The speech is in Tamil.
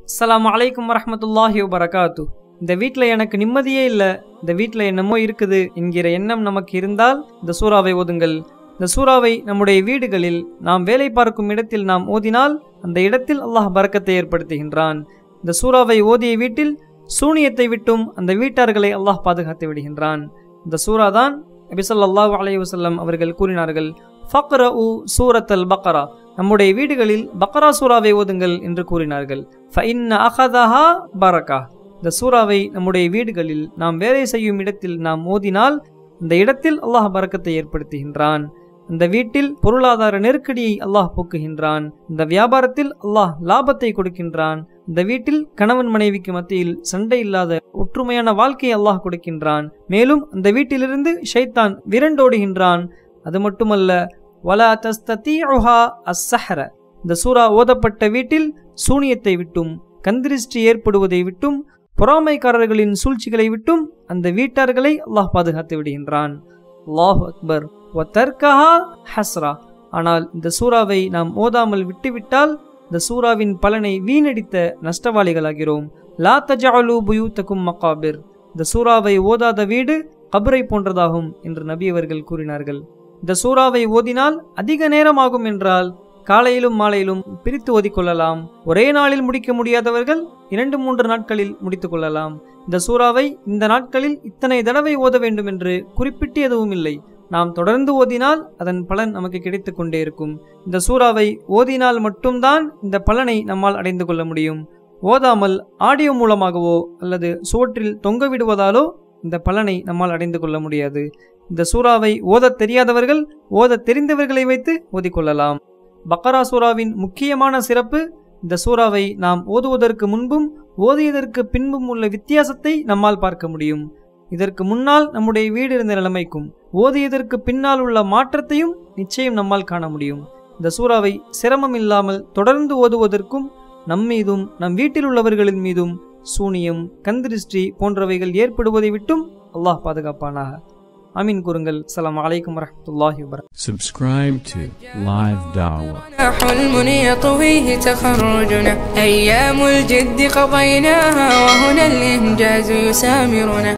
அஸ்ஸலாமு அலைக்கும் வரஹ்மத்துல்லாஹி வபரகாத்து இந்த வீட்டில் எனக்கு நிம்மதியே இல்லை இந்த வீட்டில் என்னமோ இருக்குது என்கிற எண்ணம் நமக்கு இருந்தால் இந்த சூறாவை ஓதுங்கள் இந்த சூறாவை நம்முடைய வீடுகளில் நாம் வேலை பார்க்கும் இடத்தில் நாம் ஓதினால் அந்த இடத்தில் அல்லாஹ் பரக்கத்தை ஏற்படுத்துகின்றான் இந்த சூறாவை ஓதிய வீட்டில் சூனியத்தை விட்டும் அந்த வீட்டார்களை அல்லாஹ் பாதுகாத்து விடுகின்றான் இந்த சூறா தான் நபிசல்லாஹு அலைஹி வஸல்லம் அவர்கள் கூறினார்கள் ஃபக்ர உ சூரத் அல் பக்ரா நம்முடைய வீடுகளில் பக்ரா சூறாவை ஓதுங்கள் என்று கூறினார்கள் ஃபஇன்ன அகதஹா பரக்கா இந்த சூறாவை நம்முடைய வீடுகளில் நாம் வேலை செய்யும் இடத்தில் நாம் ஓதினால் அந்த இடத்தில் அல்லாஹ் பரக்கத்தை ஏற்படுத்துகின்றான் அந்த வீட்டில் பொருளாதார நெருக்கடியை அல்லாஹ் போக்குகின்றான் இந்த வியாபாரத்தில் அல்லாஹ் லாபத்தை கொடுக்கின்றான் இந்த வீட்டில் கணவன் மனைவிக்கு மத்தியில் சண்டை இல்லாத ஒற்றுமையான வாழ்க்கையை அல்லாஹ் கொடுக்கின்றான் மேலும் அந்த வீட்டிலிருந்து ஷைத்தான் விரண்டோடுகின்றான் அது மட்டுமல்ல வலா தஸ்தீஹா அஸ்ஸஹர இந்த சூரா ஓதப்பட்ட வீட்டில் சூனியத்தை விட்டும் கந்திருஷ்டி ஏற்படுவதை விட்டும் பொறாமைக்காரர்களின் சூழ்ச்சிகளை விட்டும் அந்த வீட்டார்களை அல்லாஹ் பாதுகாத்து விடுகின்றான் அல்லாஹ் அக்பர் ஒத்தர்கஹா ஹஸ்ரா ஆனால் இந்த சூறாவை நாம் ஓதாமல் விட்டுவிட்டால் இந்த சூறாவின் பலனை வீணடித்த நஷ்டவாளிகளாகிறோம் லா தஜாலு புயூத்தக்கும் மகாபிர் இந்த சூறாவை ஓதாத வீடு கபரை போன்றதாகும் என்று நபி அவர்கள் கூறினார்கள் இந்த சூறாவை ஓதினால் அதிக நேரமாகும் என்றால் காலையிலும் மாலையிலும் பிரித்து ஓதிக்கொள்ளலாம் ஒரே நாளில் முடிக்க முடியாதவர்கள் இரண்டு மூன்று நாட்களில் முடித்துக் கொள்ளலாம் இந்த சூறாவை இந்த நாட்களில் இத்தனை தடவை ஓத வேண்டும் என்று குறிப்பிட்டு எதுவும் இல்லை நாம் தொடர்ந்து ஓதினால் அதன் பலன் நமக்கு கிடைத்து கொண்டே இருக்கும் இந்த சூறாவை ஓதினால் மட்டும்தான் இந்த பலனை நம்மால் அடைந்து கொள்ள முடியும் ஓதாமல் ஆடியோ மூலமாகவோ அல்லது சுவற்றில் தொங்க விடுவதாலோ இந்த பலனை நம்மால் அடைந்து கொள்ள முடியாது இந்த சூறாவை ஓதத் தெரியாதவர்கள் ஓத தெரிந்தவர்களை வைத்து ஓதிக்கொள்ளலாம் பக்கரா சூறாவின் முக்கியமான சிறப்பு இந்த சூறாவை நாம் ஓதுவதற்கு முன்பும் ஓதியதற்கு பின்பும் உள்ள வித்தியாசத்தை நம்மால் பார்க்க முடியும் இதற்கு முன்னால் நம்முடைய வீடு இருந்த நிலைமைக்கும் ஓதியதற்கு பின்னால் உள்ள மாற்றத்தையும் நிச்சயம் நம்மால் காண முடியும் இந்த சூறாவை சிரமம் இல்லாமல் தொடர்ந்து ஓதுவதற்கும் நம் மீதும் நம் வீட்டில் உள்ளவர்களின் மீதும் சூனியம் கந்திருஷ்டி போன்றவைகள் ஏற்படுவதை விட்டும் அல்லாஹ் பாதுகாப்பானாக ஆமீன் கூறுங்கள் அஸ்ஸலாமு அலைக்கும் வரஹ்மத்துல்லாஹி வபரகாத்துஹு Subscribe to Live Dawah. حلم يطويه تخرجنا أيام الجد قضيناها وهنا الإنجاز يسامرنا